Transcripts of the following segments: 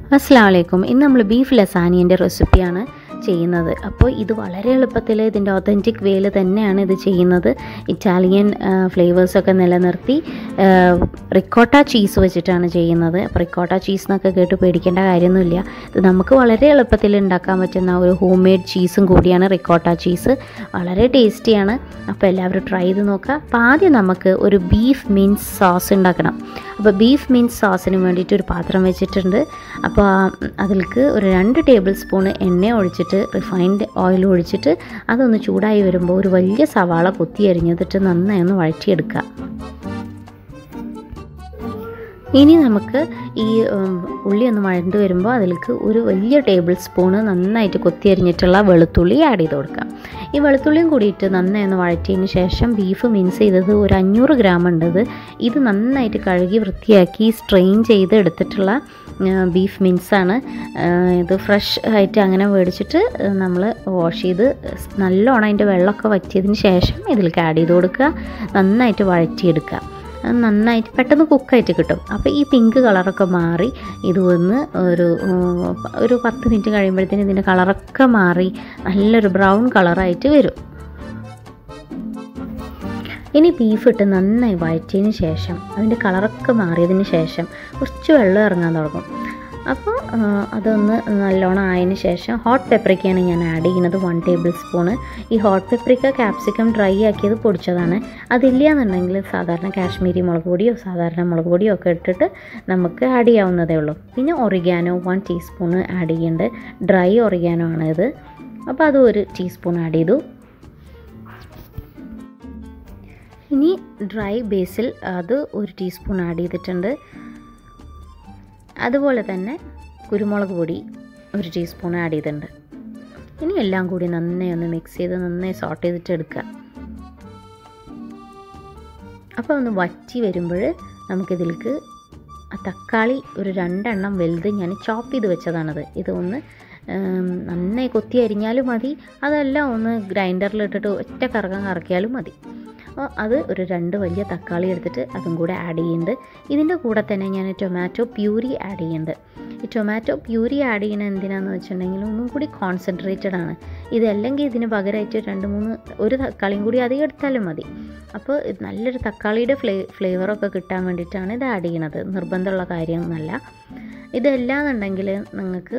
അസ്സാം വലൈക്കും ഇന്ന് നമ്മൾ ബീഫ് ലസാനിയൻ്റെ റെസിപ്പിയാണ് ചെയ്യുന്നത് അപ്പോൾ ഇത് വളരെ എളുപ്പത്തിൽ ഇതിൻ്റെ ഒത്തൻറ്റിക് വേയിൽ തന്നെയാണ് ഇത് ചെയ്യുന്നത് ഇറ്റാലിയൻ ഫ്ലേവേഴ്സൊക്കെ നിലനിർത്തി റിക്കോട്ട ചീസ് വെച്ചിട്ടാണ് ചെയ്യുന്നത് അപ്പോൾ റിക്കോട്ട ചീസ് എന്നൊക്കെ കേട്ട് പേടിക്കേണ്ട കാര്യമൊന്നുമില്ല ഇത് നമുക്ക് വളരെ എളുപ്പത്തിൽ ഉണ്ടാക്കാൻ പറ്റുന്ന ഒരു ഹോം മെയ്ഡ് ചീസും കൂടിയാണ് റിക്കോട്ട ചീസ് വളരെ ടേസ്റ്റിയാണ് അപ്പോൾ എല്ലാവരും ട്രൈ ചെയ്ത് നോക്കുക അപ്പോൾ ആദ്യം നമുക്ക് ഒരു ബീഫ് മീൻസ് സോസ് ഉണ്ടാക്കണം അപ്പോൾ ബീഫ് മീൻസ് സോസിന് വേണ്ടിയിട്ട് ഒരു പാത്രം വെച്ചിട്ടുണ്ട് അപ്പോൾ അതിലേക്ക് ഒരു രണ്ട് ടേബിൾ സ്പൂൺ എണ്ണ ഒഴിച്ചിട്ട് റിഫൈൻഡ് ഓയിൽ ഒഴിച്ചിട്ട് അതൊന്ന് ചൂടായി വരുമ്പോൾ ഒരു വലിയ സവാള കൊത്തി അരിഞ്ഞതിട്ട് നന്നായി ഒന്ന് വഴറ്റിയെടുക്കുക ഇനി നമുക്ക് ഈ ഉള്ളി ഒന്ന് വഴണ്ട് വരുമ്പോൾ അതിലേക്ക് ഒരു വലിയ ടേബിൾ സ്പൂണ് നന്നായിട്ട് കൊത്തി അരിഞ്ഞിട്ടുള്ള വെളുത്തുള്ളി ആഡ് ചെയ്ത് കൊടുക്കാം ഈ വെളുത്തുള്ളിയും കൂടിയിട്ട് നന്നായി ഒന്ന് വഴറ്റിയതിന് ശേഷം ബീഫ് മിൻസ് ചെയ്തത് ഒരു അഞ്ഞൂറ് ഗ്രാം ഉണ്ടത് ഇത് നന്നായിട്ട് കഴുകി വൃത്തിയാക്കി സ്ട്രെയിൻ ചെയ്ത് എടുത്തിട്ടുള്ള ബീഫ് മിൻസാണ് ഇത് ഫ്രഷ് ആയിട്ട് അങ്ങനെ മേടിച്ചിട്ട് നമ്മൾ വാഷ് ചെയ്ത് നല്ലോണം അതിൻ്റെ വെള്ളമൊക്കെ വറ്റിയതിന് ശേഷം ഇതിലേക്ക് ആഡ് ചെയ്ത് കൊടുക്കുക നന്നായിട്ട് വഴറ്റിയെടുക്കുക നന്നായിട്ട് പെട്ടെന്ന് കുക്കായിട്ട് കിട്ടും അപ്പോൾ ഈ പിങ്ക് കളറൊക്കെ മാറി ഇത് ഒന്ന് ഒരു ഒരു പത്ത് മിനിറ്റ് കഴിയുമ്പോഴത്തേന് ഇതിൻ്റെ കളറൊക്കെ മാറി നല്ലൊരു ബ്രൗൺ കളറായിട്ട് വരും ഇനി ബീഫ് ഇട്ട് നന്നായി വഴറ്റിയതിന് ശേഷം അതിൻ്റെ കളറൊക്കെ മാറിയതിന് ശേഷം കുറച്ച് വെള്ളം ഇറങ്ങാൻ തുടങ്ങും അപ്പോൾ അതൊന്ന് നല്ലോണം ആയതിന് ശേഷം ഹോട്ട് പെപ്പറിക്കയാണ് ഞാൻ ആഡ് ചെയ്യുന്നത് വൺ ടേബിൾ സ്പൂണ് ഈ ഹോട്ട് പെപ്പറിക്ക ക്യാപ്സിക്കം ഡ്രൈ ആക്കിയത് പൊടിച്ചതാണ് അതില്ല എന്നുണ്ടെങ്കിൽ സാധാരണ കാശ്മീരി മുളക് പൊടിയോ സാധാരണ മുളക് പൊടിയോ ഒക്കെ ഇട്ടിട്ട് നമുക്ക് ആഡ് ചെയ്യാവുന്നതേ ഉള്ളൂ പിന്നെ ഒറിഗാനോ വൺ ടീസ്പൂണ് ആഡ് ചെയ്യുന്നുണ്ട് ഡ്രൈ ഒറിഗാനോ ആണ് ഇത് അപ്പോൾ അത് ഒരു ടീസ്പൂൺ ആഡ് ചെയ്തു ഇനി ഡ്രൈ ബേസിൽ അത് ഒരു ടീസ്പൂൺ ആഡ് ചെയ്തിട്ടുണ്ട് അതുപോലെ തന്നെ കുരുമുളക് പൊടി ഒരു ടീസ്പൂൺ ആഡ് ചെയ്തിട്ടുണ്ട് ഇനി എല്ലാം കൂടി നന്നായി ഒന്ന് മിക്സ് ചെയ്ത് നന്നായി സോട്ട് ചെയ്തിട്ട് എടുക്കുക അപ്പോൾ ഒന്ന് വറ്റി വരുമ്പോൾ നമുക്കിതിലേക്ക് ആ തക്കാളി ഒരു രണ്ടെണ്ണം വലുത് ഞാൻ ചോപ്പ് ചെയ്ത് വെച്ചതാണത് ഇത് ഒന്ന് നന്നായി കൊത്തി അരിഞ്ഞാലും മതി അതല്ല ഒന്ന് ഗ്രൈൻഡറിലിട്ടിട്ട് ഒറ്റ കറക്കം കറക്കിയാലും മതി അപ്പോൾ അത് ഒരു രണ്ട് വലിയ തക്കാളി എടുത്തിട്ട് അതും കൂടെ ആഡ് ചെയ്യുന്നുണ്ട് ഇതിൻ്റെ കൂടെ തന്നെ ഞാൻ ടൊമാറ്റോ പ്യൂരി ആഡ് ചെയ്യുന്നുണ്ട് ഈ ടൊമാറ്റോ പ്യൂരി ആഡ് ചെയ്യണത് എന്തിനാന്ന് വെച്ചിട്ടുണ്ടെങ്കിൽ ഒന്നും കൂടി കോൺസെൻട്രേറ്റഡ് ആണ് ഇതല്ലെങ്കിൽ ഇതിന് പകരമായിട്ട് രണ്ട് മൂന്ന് ഒരു തക്കാളിയും കൂടി അധികം എടുത്താലും മതി അപ്പോൾ നല്ലൊരു തക്കാളിയുടെ ഫ്ലേ ഫ്ലേവറൊക്കെ കിട്ടാൻ വേണ്ടിയിട്ടാണ് ഇത് ആഡ് ചെയ്യണത് നിർബന്ധമുള്ള കാര്യമൊന്നുമല്ല ഇതല്ലാന്നുണ്ടെങ്കിൽ നിങ്ങൾക്ക്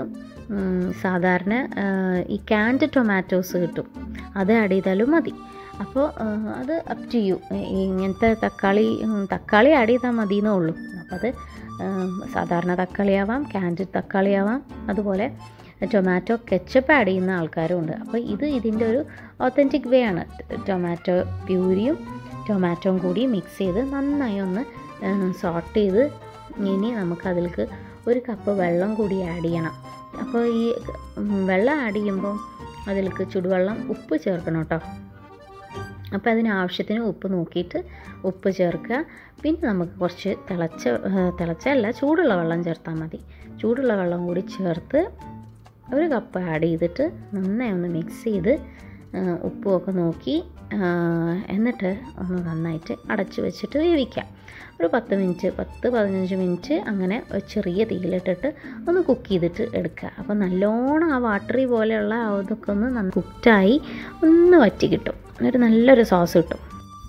സാധാരണ ഈ ക്യാൻഡ് ടൊമാറ്റോസ് കിട്ടും അത് ആഡ് ചെയ്താലും മതി അപ്പോൾ അത് അപ് ടു യു ഇങ്ങനത്തെ തക്കാളി തക്കാളി ആഡ് ചെയ്താൽ മതി എന്നേ ഉള്ളൂ അപ്പോൾ അത് സാധാരണ തക്കാളിയാവാം ക്യാൻഡിഡ് തക്കാളിയാവാം അതുപോലെ ടൊമാറ്റോ കെച്ചപ്പ് ആഡ് ചെയ്യുന്ന ആൾക്കാരും ഉണ്ട് അപ്പോൾ ഇത് ഇതിൻ്റെ ഒരു ഒത്തൻറ്റിക് വേ ആണ് ടൊമാറ്റോ പ്യൂരിയും ടൊമാറ്റോയും കൂടി മിക്സ് ചെയ്ത് നന്നായി ഒന്ന് സോട്ട് ചെയ്ത് ഇനി നമുക്കതിലേക്ക് ഒരു കപ്പ് വെള്ളം കൂടി ആഡ് ചെയ്യണം അപ്പോൾ ഈ വെള്ളം ആഡ് ചെയ്യുമ്പോൾ അതിലേക്ക് ചുടുവെള്ളം ഉപ്പ് ചേർക്കണം കേട്ടോ അപ്പോൾ അതിനാവശ്യത്തിന് ഉപ്പ് നോക്കിയിട്ട് ഉപ്പ് ചേർക്കുക പിന്നെ നമുക്ക് കുറച്ച് തിളച്ച തിളച്ചല്ല ചൂടുള്ള വെള്ളം ചേർത്താൽ മതി ചൂടുള്ള വെള്ളം കൂടി ചേർത്ത് ഒരു കപ്പ് ആഡ് ചെയ്തിട്ട് നന്നായി ഒന്ന് മിക്സ് ചെയ്ത് ഉപ്പുമൊക്കെ നോക്കി എന്നിട്ട് ഒന്ന് നന്നായിട്ട് അടച്ചു വെച്ചിട്ട് വേവിക്കാം ഒരു പത്ത് മിനിറ്റ് പത്ത് പതിനഞ്ച് മിനിറ്റ് അങ്ങനെ ചെറിയ തീയിലിട്ടിട്ട് ഒന്ന് കുക്ക് ചെയ്തിട്ട് എടുക്കുക അപ്പോൾ നല്ലോണം ആ വാട്ടറി പോലെയുള്ള അതൊക്കെ ഒന്ന് കുക്റ്റായി ഒന്ന് വറ്റി കിട്ടും ഒരു നല്ലൊരു സോസ് കിട്ടും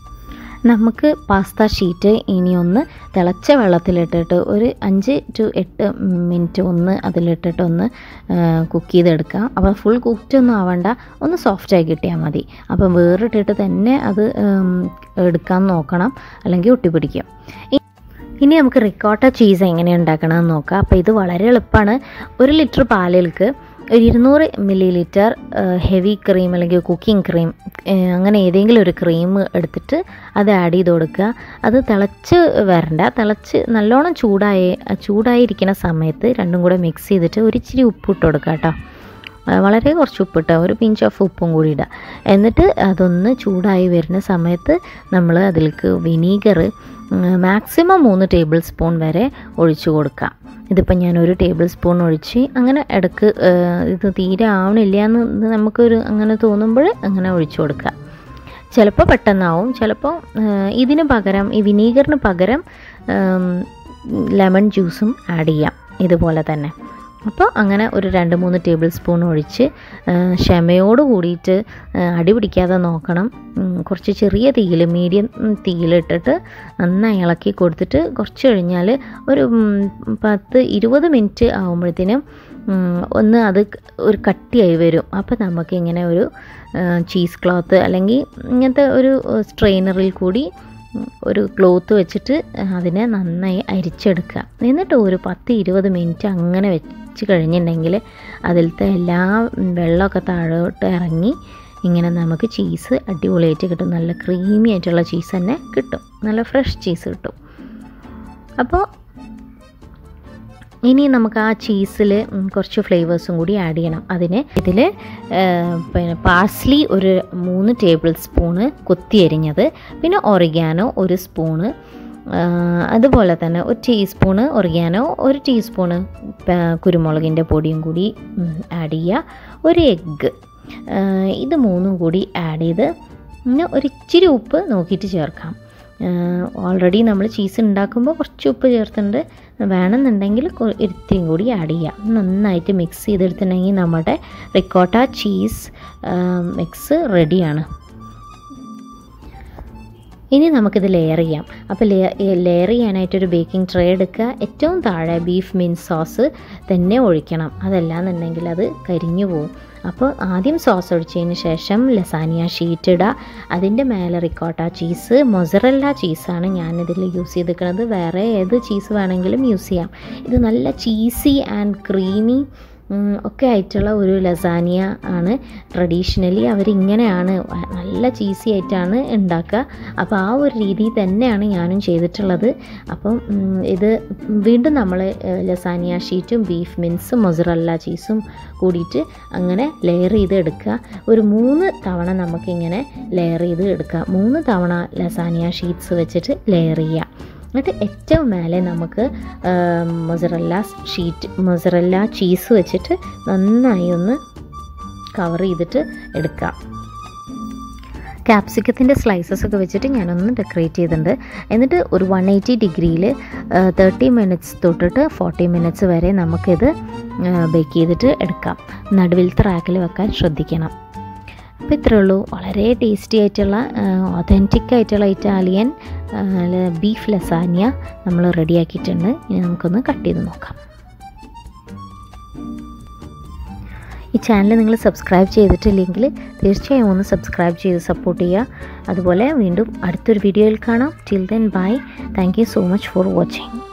നമുക്ക് പാസ്ത ഷീറ്റ് ഇനി ഒന്ന് തിളച്ച വെള്ളത്തിലിട്ടിട്ട് ഒരു അഞ്ച് ടു എട്ട് മിനിറ്റ് ഒന്ന് അതിലിട്ടിട്ട് ഒന്ന് കുക്ക് ചെയ്തെടുക്കാം അപ്പോൾ ഫുൾ കുക്ക്ഡ് ഒന്നും ആവണ്ട ഒന്ന് സോഫ്റ്റായി കിട്ടിയാൽ മതി അപ്പം വേറിട്ടിട്ട് തന്നെ അത് എടുക്കാൻ നോക്കണം അല്ലെങ്കിൽ ഒട്ടിപ്പിടിക്കും ഇനി നമുക്ക് റിക്കോട്ട ചീസ് എങ്ങനെ ഉണ്ടാക്കണമെന്ന് നോക്കാം അപ്പോൾ ഇത് വളരെ എളുപ്പമാണ് ഒരു ലിറ്റർ പാലിലേക്ക് ഒരു ഇരുന്നൂറ് മില്ലി ലിറ്റർ ഹെവി ക്രീം അല്ലെങ്കിൽ കുക്കിംഗ് ക്രീം അങ്ങനെ ഏതെങ്കിലും ഒരു ക്രീം എടുത്തിട്ട് അത് ആഡ് ചെയ്ത് കൊടുക്കുക അത് തിളച്ച് വരണ്ട തിളച്ച് നല്ലോണം ചൂടായി ചൂടായിരിക്കുന്ന സമയത്ത് രണ്ടും കൂടെ മിക്സ് ചെയ്തിട്ട് ഒരു ഇച്ചിരി ഉപ്പ് ഇട്ട് കൊടുക്കുക കേട്ടോ വളരെ കുറച്ച് ഉപ്പിട്ട് ഒരു പിഞ്ച് ഓഫ് ഉപ്പും കൂടി ഇടുക എന്നിട്ട് അതൊന്ന് ചൂടായി വരുന്ന സമയത്ത് നമ്മൾ അതിലേക്ക് വിനീഗർ മാക്സിമം മൂന്ന് ടേബിൾ സ്പൂൺ വരെ ഒഴിച്ചു കൊടുക്കാം ഇതിപ്പോൾ ഞാൻ ഒരു ടേബിൾ സ്പൂൺ ഒഴിച്ച് അങ്ങനെ ഇടക്ക് ഇത് തീരെ ആവണില്ല എന്ന് നമുക്കൊരു അങ്ങനെ തോന്നുമ്പോൾ അങ്ങനെ ഒഴിച്ചു കൊടുക്കുക ചിലപ്പോൾ പെട്ടെന്നാവും ചിലപ്പോൾ ഇതിന് പകരം ഈ വിനീഗറിന് പകരം ലെമൺ ജ്യൂസും ആഡ് ചെയ്യാം ഇതുപോലെ തന്നെ അപ്പോൾ അങ്ങനെ ഒരു രണ്ട് മൂന്ന് ടേബിൾ സ്പൂൺ ഒഴിച്ച് ആ, ക്ഷമയോട് കൂടിയിട്ട് ആ, അടി പിടിക്കാതെ നോക്കണം ഉം, കുറച്ച് ചെറിയ തീയിൽ മീഡിയം തീയിലിട്ടിട്ട് നന്നായി ഇളക്കി കൊടുത്തിട്ട് കുറച്ച് കഴിഞ്ഞാൽ ഒരു ഉം, പത്ത് ഇരുപത് മിനിറ്റ് ആകുമ്പോഴത്തേനും ഉം, ഒന്ന് അത് ഒരു കട്ടിയായി വരും അപ്പോൾ നമുക്ക് ഇങ്ങനെ ഒരു ചീസ് ക്ലോത്ത് അല്ലെങ്കിൽ ഇങ്ങനത്തെ ഒരു സ്ട്രെയിനറിൽ കൂടി ഉം, ഒരു ക്ലോത്ത് വെച്ചിട്ട് അതിനെ നന്നായി അരിച്ചെടുക്കുക എന്നിട്ട് ഒരു പത്ത് ഇരുപത് മിനിറ്റ് അങ്ങനെ വെച്ച് കഴിഞ്ഞിട്ടുണ്ടെങ്കിൽ അതിലത്തെ എല്ലാ വെള്ളമൊക്കെ താഴോട്ട് ഇറങ്ങി ഇങ്ങനെ നമുക്ക് ചീസ് അടിപൊളിയായിട്ട് കിട്ടും നല്ല ക്രീമി ആയിട്ടുള്ള ചീസ് തന്നെ കിട്ടും നല്ല ഫ്രഷ് ചീസ് കിട്ടും അപ്പോൾ ഇനി നമുക്ക് ആ ചീസിൽ കുറച്ച് ഫ്ലേവേഴ്സും കൂടി ആഡ് ചെയ്യണം അതിന് ഇതിൽ പിന്നെ പാസ്ലി ഒരു മൂന്ന് ടേബിൾ സ്പൂണ് കൊത്തിയരിഞ്ഞത് പിന്നെ ഒറിഗാനോ ഒരു സ്പൂണ് ആ, അതുപോലെ തന്നെ ഒരു ടീസ്പൂണ് ഒറിഗാനോ ഒരു ടീസ്പൂണ് പ- കുരുമുളകിൻ്റെ പൊടിയും കൂടി ആഡ് ചെയ്യുക ഒരു എഗ്ഗ് ഇത് മൂന്നും കൂടി ആഡ് ചെയ്ത് പിന്നെ ഒരു ഇച്ചിരി ഉപ്പ് നോക്കിയിട്ട് ചേർക്കാം ഓൾറെഡി നമ്മൾ ചീസ് ഉണ്ടാക്കുമ്പോൾ കുറച്ച് ഉപ്പ് ചേർത്തിട്ടുണ്ട് വേണമെന്നുണ്ടെങ്കിൽ കൊ- ഇത്തിരിയും കൂടി ആഡ് ചെയ്യാം നന്നായിട്ട് മിക്സ് ചെയ്തെടുത്തിട്ടുണ്ടെങ്കിൽ നമ്മുടെ റിക്കോട്ട ചീസ് മിക്സ് റെഡിയാണ് ഇനി നമുക്കിത് ലെയർ ചെയ്യാം അപ്പോൾ ലെയർ ചെയ്യാനായിട്ടൊരു ബേക്കിംഗ് ട്രേ എടുക്കുക ഏറ്റവും താഴെ ബീഫ് മീൻസ് സോസ് തന്നെ ഒഴിക്കണം അതല്ലാന്നുണ്ടെങ്കിൽ അത് കരിഞ്ഞു പോകും അപ്പോൾ ആദ്യം സോസ് ഒഴിച്ചതിന് ശേഷം ലസാനിയ ഷീറ്റ് ഇടുക അതിൻ്റെ മേലെ റിക്കോട്ട ചീസ് മൊസറല്ല ചീസാണ് ഞാനിതിൽ യൂസ് ചെയ്തിരിക്കുന്നത് വേറെ ഏത് ചീസ് വേണമെങ്കിലും യൂസ് ചെയ്യാം ഇത് നല്ല ചീസി ആൻഡ് ക്രീമി ഉം, ഒക്കെ ആയിട്ടുള്ള ഒരു ലസാനിയ ആണ് ട്രഡീഷണലി അവരിങ്ങനെയാണ് നല്ല ചീസി ആയിട്ടാണ് ഉണ്ടാക്കുക അപ്പോൾ ആ ഒരു രീതി തന്നെയാണ് ഞാനും ചെയ്തിട്ടുള്ളത് അപ്പം ഉം, ഇത് വീണ്ടും നമ്മൾ ലസാനിയ ഷീറ്റും ബീഫ് മിൻസും മൊസറല്ല ചീസും കൂടിയിട്ട് അങ്ങനെ ലെയർ ചെയ്ത് എടുക്കുക ഒരു മൂന്ന് തവണ നമുക്കിങ്ങനെ ലെയർ ചെയ്ത് എടുക്കുക മൂന്ന് തവണ ലസാനിയ ഷീറ്റ്സ് വെച്ചിട്ട് ലെയർ ചെയ്യുക എന്നിട്ട് ഏറ്റവും മേലെ നമുക്ക് മൊസറല്ല ഷീറ്റ് മൊസറല്ല ചീസ് വെച്ചിട്ട് നന്നായി ഒന്ന് കവർ ചെയ്തിട്ട് എടുക്കാം ക്യാപ്സിക്കത്തിൻ്റെ സ്ലൈസസ് ഒക്കെ വെച്ചിട്ട് ഞാനൊന്ന് ഡെക്കറേറ്റ് ചെയ്തിട്ടുണ്ട് എന്നിട്ട് ഒരു വൺ എയ്റ്റി ഡിഗ്രിയിൽ തേർട്ടി മിനിറ്റ്സ് തൊട്ടിട്ട് ഫോർട്ടി മിനിറ്റ്സ് വരെ നമുക്കിത് ബേക്ക് ചെയ്തിട്ട് എടുക്കാം നടുവിലത്തെ റാക്കിൽ വെക്കാൻ ശ്രദ്ധിക്കണം അപ്പോൾ ഇത്രയേ ഉള്ളൂ വളരെ ടേസ്റ്റി ആയിട്ടുള്ള ഒതൻറ്റിക് ആയിട്ടുള്ള ഇറ്റാലിയൻ ബീഫ് ലസാനിയ നമ്മൾ റെഡിയാക്കിയിട്ടുണ്ട് ഇനി നമുക്കൊന്ന് കട്ട് ചെയ്ത് നോക്കാം ഈ ചാനൽ നിങ്ങൾ സബ്സ്ക്രൈബ് ചെയ്തിട്ടില്ലെങ്കിൽ തീർച്ചയായും ഒന്ന് സബ്സ്ക്രൈബ് ചെയ്ത് സപ്പോർട്ട് ചെയ്യുക അതുപോലെ വീണ്ടും അടുത്തൊരു വീഡിയോയിൽ കാണാം till then bye thank you so much for watching